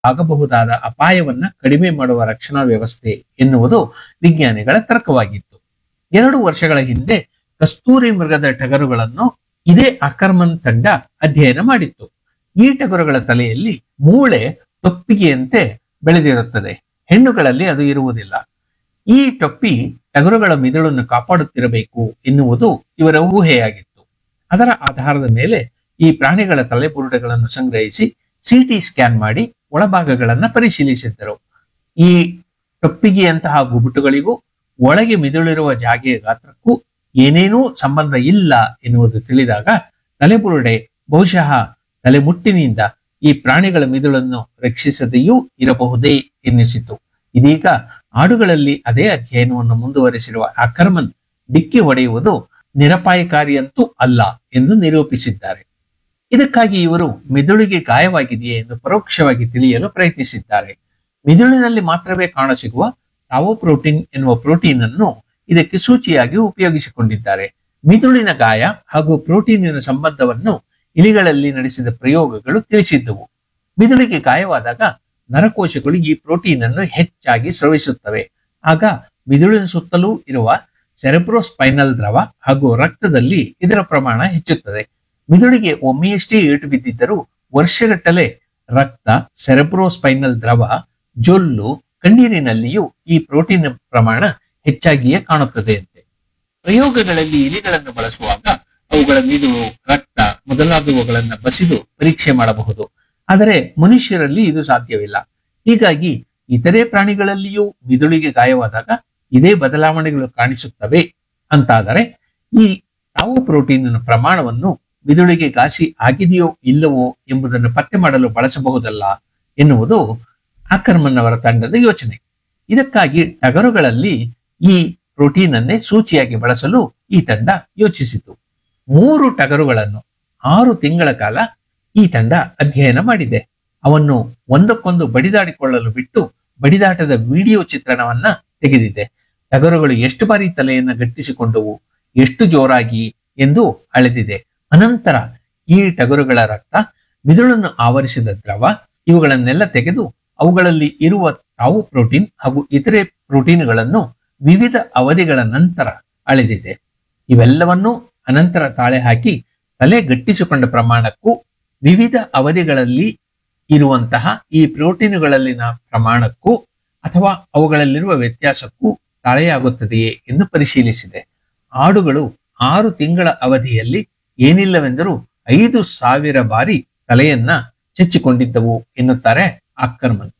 ಆಗಬಹುದಾದ ಅಪಾಯವನ್ನ ಕಡಿಮೆ ಮಾಡುವ ರಕ್ಷಣಾ ವ್ಯವಸ್ಥೆ ಎನ್ನುವುದು ವಿಜ್ಞಾನಿಗಳ ತರ್ಕವಾಗಿತ್ತು ಎರಡು ವರ್ಷಗಳ ಹಿಂದೆ ಕಸ್ತೂರಿ ಮೃಗದ ಟಗರುಗಳನ್ನು ಇದೇ ಅಕರ್ಮನ್ ತಂಡ ಅಧ್ಯಯನ ಮಾಡಿತ್ತು ಈ ಟಗರುಗಳ ತಲೆಯಲ್ಲಿ ಮೂಳೆ ಟೊಪ್ಪಿಗೆಯಂತೆ ಬೆಳೆದಿರುತ್ತದೆ ಹೆಣ್ಣುಗಳಲ್ಲಿ ಅದು ಇರುವುದಿಲ್ಲ ಈ ಟೊಪ್ಪಿ ಟಗರುಗಳ ಮಿದುಳನ್ನು ಕಾಪಾಡುತ್ತಿರಬೇಕು ಎನ್ನುವುದು ಇವರ ಊಹೆಯಾಗಿತ್ತು ಅದರ ಆಧಾರದ ಮೇಲೆ ಈ ಪ್ರಾಣಿಗಳ ತಲೆಬುರುಡೆಗಳನ್ನು ಸಂಗ್ರಹಿಸಿ ಸಿಟಿ ಸ್ಕ್ಯಾನ್ ಮಾಡಿ ಒಳಭಾಗಗಳನ್ನ ಪರಿಶೀಲಿಸಿದ್ದರು ಈ ಟೊಪ್ಪಿಗೆಯಂತಹ ಗುಬುಟುಗಳಿಗೂ ಒಳಗೆ ಮಿದುಳಿರುವ ಜಾಗೆಯ ಗಾತ್ರಕ್ಕೂ ಏನೇನೂ ಸಂಬಂಧ ಇಲ್ಲ ಎನ್ನುವುದು ತಿಳಿದಾಗ ತಲೆಬುರುಡೆ ಬಹುಶಃ ತಲೆಮುಟ್ಟಿನಿಂದ ಈ ಪ್ರಾಣಿಗಳ ಮಿದುಳನ್ನು ರಕ್ಷಿಸದೆಯೂ ಇರಬಹುದೇ ಎನ್ನಿಸಿತು ಇದೀಗ ಆಡುಗಳಲ್ಲಿ ಅದೇ ಅಧ್ಯಯನವನ್ನು ಮುಂದುವರೆಸಿರುವ ಅಕರ್ಮನ್ ಡಿಕ್ಕಿ ಹೊಡೆಯುವುದು ನಿರಪಾಯಕಾರಿಯಂತೂ ಅಲ್ಲ ಎಂದು ನಿರೂಪಿಸಿದ್ದಾರೆ ಇದಕ್ಕಾಗಿ ಇವರು ಮಿದುಳಿಗೆ ಗಾಯವಾಗಿದೆಯೇ ಎಂದು ಪರೋಕ್ಷವಾಗಿ ತಿಳಿಯಲು ಪ್ರಯತ್ನಿಸಿದ್ದಾರೆ ಮಿದುಳಿನಲ್ಲಿ ಮಾತ್ರವೇ ಕಾಣಸಿಗುವ ತಾವೋ ಪ್ರೋಟೀನ್ ಎನ್ನುವ ಪ್ರೋಟೀನ್ ಅನ್ನು ಇದಕ್ಕೆ ಸೂಚಿಯಾಗಿ ಉಪಯೋಗಿಸಿಕೊಂಡಿದ್ದಾರೆ ಮಿದುಳಿನ ಗಾಯ ಹಾಗೂ ಪ್ರೋಟೀನಿನ ಸಂಬಂಧವನ್ನು ಇಲಿಗಳಲ್ಲಿ ನಡೆಸಿದ ಪ್ರಯೋಗಗಳು ತಿಳಿಸಿದ್ದವು ಮಿದುಳಿಗೆ ಗಾಯವಾದಾಗ ನರಕೋಶಗಳು ಈ ಪ್ರೋಟೀನ್ ಅನ್ನು ಹೆಚ್ಚಾಗಿ ಸ್ರವಿಸುತ್ತವೆ ಆಗ ಮಿದುಳಿನ ಸುತ್ತಲೂ ಇರುವ ಸೆರೆಬ್ರೋಸ್ಪೈನಲ್ ದ್ರವ ಹಾಗೂ ರಕ್ತದಲ್ಲಿ ಇದರ ಪ್ರಮಾಣ ಹೆಚ್ಚುತ್ತದೆ ಮಿದುಳಿಗೆ ಒಮ್ಮೆಯಷ್ಟೇ ಏಟು ಬಿದ್ದಿದ್ದರೂ ವರ್ಷಗಟ್ಟಲೆ ರಕ್ತ ಸೆರೆಬ್ರೋಸ್ಪೈನಲ್ ದ್ರವ ಜೊಲ್ಲು ಕಣ್ಣೀರಿನಲ್ಲಿಯೂ ಈ ಪ್ರೋಟೀನ್ ಪ್ರಮಾಣ ಹೆಚ್ಚಾಗಿಯೇ ಕಾಣುತ್ತದೆ ಅಂತೆ ಪ್ರಯೋಗಗಳಲ್ಲಿ ಇಲಿಗಳನ್ನು ಬಳಸುವಾಗ ಅವುಗಳ ಮಿದುಳು ರಕ್ತ ಮೊದಲಾದವುಗಳನ್ನು ಬಸಿದು ಪರೀಕ್ಷೆ ಮಾಡಬಹುದು ಆದರೆ ಮನುಷ್ಯರಲ್ಲಿ ಇದು ಸಾಧ್ಯವಿಲ್ಲ ಹೀಗಾಗಿ ಇತರೆ ಪ್ರಾಣಿಗಳಲ್ಲಿಯೂ ಮಿದುಳಿಗೆ ಗಾಯವಾದಾಗ ಇದೇ ಬದಲಾವಣೆಗಳು ಕಾಣಿಸುತ್ತವೆ ಅಂತಾದರೆ ಈ ತಾವು ಪ್ರೋಟೀನ್ ಪ್ರಮಾಣವನ್ನು ಮಿದುಳಿಗೆ ಘಾಸಿ ಆಗಿದೆಯೋ ಇಲ್ಲವೋ ಎಂಬುದನ್ನು ಪತ್ತೆ ಮಾಡಲು ಬಳಸಬಹುದಲ್ಲ ಎನ್ನುವುದು ಆಕರ್ಮನ್ ಅವರ ತಂಡದ ಯೋಚನೆ ಇದಕ್ಕಾಗಿ ಟಗರುಗಳಲ್ಲಿ ಈ ಪ್ರೋಟೀನ್ ಅನ್ನೇ ಸೂಚಿಯಾಗಿ ಬಳಸಲು ಈ ತಂಡ ಯೋಚಿಸಿತು ಮೂರು ಟಗರುಗಳನ್ನು ಆರು ತಿಂಗಳ ಕಾಲ ಈ ತಂಡ ಅಧ್ಯಯನ ಮಾಡಿದೆ ಅವನ್ನು ಒಂದಕ್ಕೊಂದು ಬಡಿದಾಡಿಕೊಳ್ಳಲು ಬಿಟ್ಟು ಬಡಿದಾಟದ ವಿಡಿಯೋ ಚಿತ್ರಣವನ್ನ ತೆಗೆದಿದೆ ಟಗರುಗಳು ಎಷ್ಟು ಬಾರಿ ತಲೆಯನ್ನು ಗಟ್ಟಿಸಿಕೊಂಡವು ಎಷ್ಟು ಜೋರಾಗಿ ಎಂದು ಅಳೆದಿದೆ ಅನಂತರ ಈ ಟಗರುಗಳ ರಕ್ತ ಮಿದುಳನ್ನು ಆವರಿಸಿದ ದ್ರವ ಇವುಗಳನ್ನೆಲ್ಲ ತೆಗೆದು ಅವುಗಳಲ್ಲಿ ಇರುವ ತಾವು ಪ್ರೋಟೀನ್ ಹಾಗೂ ಇತರೆ ಪ್ರೋಟೀನ್ಗಳನ್ನು ವಿವಿಧ ಅವಧಿಗಳ ನಂತರ ಅಳೆದಿದೆ ಇವೆಲ್ಲವನ್ನೂ ಅನಂತರ ತಾಳೆ ಹಾಕಿ ತಲೆ ಗಟ್ಟಿಸಿಕೊಂಡ ಪ್ರಮಾಣಕ್ಕೂ ವಿವಿಧ ಅವಧಿಗಳಲ್ಲಿ ಇರುವಂತಹ ಈ ಪ್ರೋಟೀನುಗಳಲ್ಲಿನ ಪ್ರಮಾಣಕ್ಕೂ ಅಥವಾ ಅವುಗಳಲ್ಲಿರುವ ವ್ಯತ್ಯಾಸಕ್ಕೂ ತಾಳೆಯಾಗುತ್ತದೆಯೇ ಎಂದು ಪರಿಶೀಲಿಸಿದೆ ಆಡುಗಳು ಆರು ತಿಂಗಳ ಅವಧಿಯಲ್ಲಿ ಏನಿಲ್ಲವೆಂದರೂ ಐದು ಸಾವಿರ ಬಾರಿ ತಲೆಯನ್ನ ಚೆಚ್ಚಿಕೊಂಡಿದ್ದವು ಎನ್ನುತ್ತಾರೆ ಅಕ್ಕರ್ಮನ್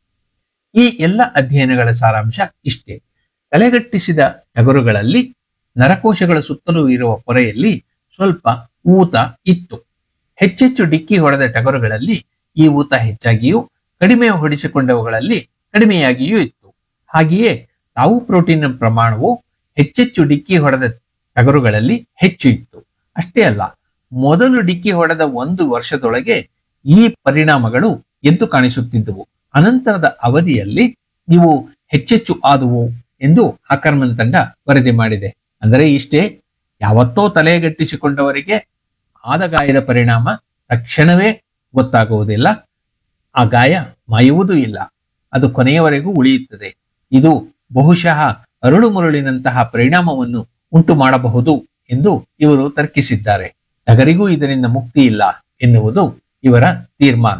ಈ ಎಲ್ಲ ಅಧ್ಯಯನಗಳ ಸಾರಾಂಶ ಇಷ್ಟೇ ತಲೆಗಟ್ಟಿಸಿದ ಟಗರುಗಳಲ್ಲಿ ನರಕೋಶಗಳ ಸುತ್ತಲೂ ಇರುವ ಪೊರೆಯಲ್ಲಿ ಸ್ವಲ್ಪ ಊತ ಇತ್ತು ಹೆಚ್ಚೆಚ್ಚು ಡಿಕ್ಕಿ ಹೊಡೆದ ಟಗರುಗಳಲ್ಲಿ ಈ ಊತ ಹೆಚ್ಚಾಗಿಯೂ ಕಡಿಮೆ ಹೊಡಿಸಿಕೊಂಡವುಗಳಲ್ಲಿ ಕಡಿಮೆಯಾಗಿಯೂ ಇತ್ತು ಹಾಗೆಯೇ ತಾವು ಪ್ರೋಟೀನ್ ಪ್ರಮಾಣವು ಹೆಚ್ಚೆಚ್ಚು ಡಿಕ್ಕಿ ಹೊಡೆದ ಟಗರುಗಳಲ್ಲಿ ಹೆಚ್ಚು ಇತ್ತು ಅಷ್ಟೇ ಅಲ್ಲ ಮೊದಲು ಡಿಕ್ಕಿ ಹೊಡೆದ ಒಂದು ವರ್ಷದೊಳಗೆ ಈ ಪರಿಣಾಮಗಳು ಎದ್ದು ಕಾಣಿಸುತ್ತಿದ್ದವು ಅನಂತರದ ಅವಧಿಯಲ್ಲಿ ಇವು ಹೆಚ್ಚೆಚ್ಚು ಆದುವು ಎಂದು ಆಕರ್ಮನ್ ತಂಡ ವರದಿ ಮಾಡಿದೆ ಅಂದರೆ ಇಷ್ಟೇ ಯಾವತ್ತೋ ತಲೆಗಟ್ಟಿಸಿಕೊಂಡವರಿಗೆ ಆದ ಗಾಯದ ಪರಿಣಾಮ ತಕ್ಷಣವೇ ಗೊತ್ತಾಗುವುದಿಲ್ಲ ಆ ಗಾಯ ಮಾಯುವುದೂ ಇಲ್ಲ ಅದು ಕೊನೆಯವರೆಗೂ ಉಳಿಯುತ್ತದೆ ಇದು ಬಹುಶಃ ಅರುಳು ಮರುಳಿನಂತಹ ಪರಿಣಾಮವನ್ನು ಉಂಟು ಮಾಡಬಹುದು ಎಂದು ಇವರು ತರ್ಕಿಸಿದ್ದಾರೆ ಟಗರಿಗೂ ಇದರಿಂದ ಮುಕ್ತಿ ಇಲ್ಲ ಎನ್ನುವುದು ಇವರ ತೀರ್ಮಾನ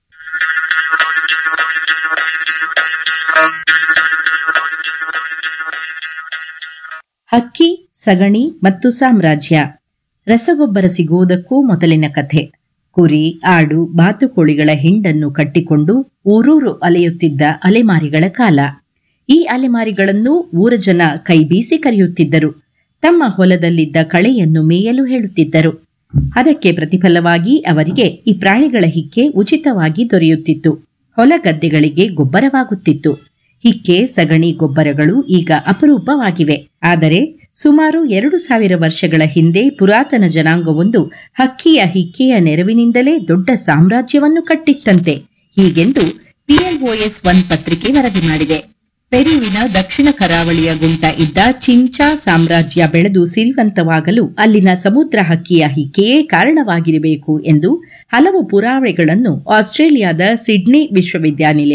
ಹಕ್ಕಿ ಸಗಣಿ ಮತ್ತು ಸಾಮ್ರಾಜ್ಯ ರಸಗೊಬ್ಬರ ಸಿಗುವುದಕ್ಕೂ ಮೊದಲಿನ ಕಥೆ ಕುರಿ ಆಡು ಬಾತುಕೋಳಿಗಳ ಹಿಂಡನ್ನು ಕಟ್ಟಿಕೊಂಡು ಊರೂರು ಅಲೆಯುತ್ತಿದ್ದ ಅಲೆಮಾರಿಗಳ ಕಾಲ ಈ ಅಲೆಮಾರಿಗಳನ್ನು ಊರ ಜನ ಕೈಬೀಸಿ ಕರೆಯುತ್ತಿದ್ದರು ತಮ್ಮ ಹೊಲದಲ್ಲಿದ್ದ ಕಳೆಯನ್ನು ಮೇಯಲು ಹೇಳುತ್ತಿದ್ದರು ಅದಕ್ಕೆ ಪ್ರತಿಫಲವಾಗಿ ಅವರಿಗೆ ಈ ಪ್ರಾಣಿಗಳ ಹಿಕ್ಕೆ ಉಚಿತವಾಗಿ ದೊರೆಯುತ್ತಿತ್ತು ಹೊಲ ಗದ್ದೆಗಳಿಗೆ ಗೊಬ್ಬರವಾಗುತ್ತಿತ್ತು ಹಿಕ್ಕೆ ಸಗಣಿ ಗೊಬ್ಬರಗಳು ಈಗ ಅಪರೂಪವಾಗಿವೆ ಆದರೆ ಸುಮಾರು ಎರಡು ಸಾವಿರ ವರ್ಷಗಳ ಹಿಂದೆ ಪುರಾತನ ಜನಾಂಗವೊಂದು ಹಕ್ಕಿಯ ಹಿಕ್ಕೆಯ ನೆರವಿನಿಂದಲೇ ದೊಡ್ಡ ಸಾಮ್ರಾಜ್ಯವನ್ನು ಕಟ್ಟಿತ್ತಂತೆ ಹೀಗೆಂದು ಪಿಎಲ್ಒಎಸ್ ಒನ್ ಪತ್ರಿಕೆ ವರದಿ ಮಾಡಿದೆ ಪೆರುವಿನ ದಕ್ಷಿಣ ಕರಾವಳಿಯ ಗುಂಟ ಇದ್ದ ಚಿಂಚಾ ಸಾಮ್ರಾಜ್ಯ ಬೆಳೆದು ಸಿರಿವಂತವಾಗಲು ಅಲ್ಲಿನ ಸಮುದ್ರ ಹಕ್ಕಿಯ ಹಿಕ್ಕೆಯೇ ಕಾರಣವಾಗಿರಬೇಕು ಎಂದು ಹಲವು ಪುರಾವೆಗಳನ್ನು ಆಸ್ಟ್ರೇಲಿಯಾದ ಸಿಡ್ನಿ ವಿಶ್ವವಿದ್ಯಾನಿಲಯ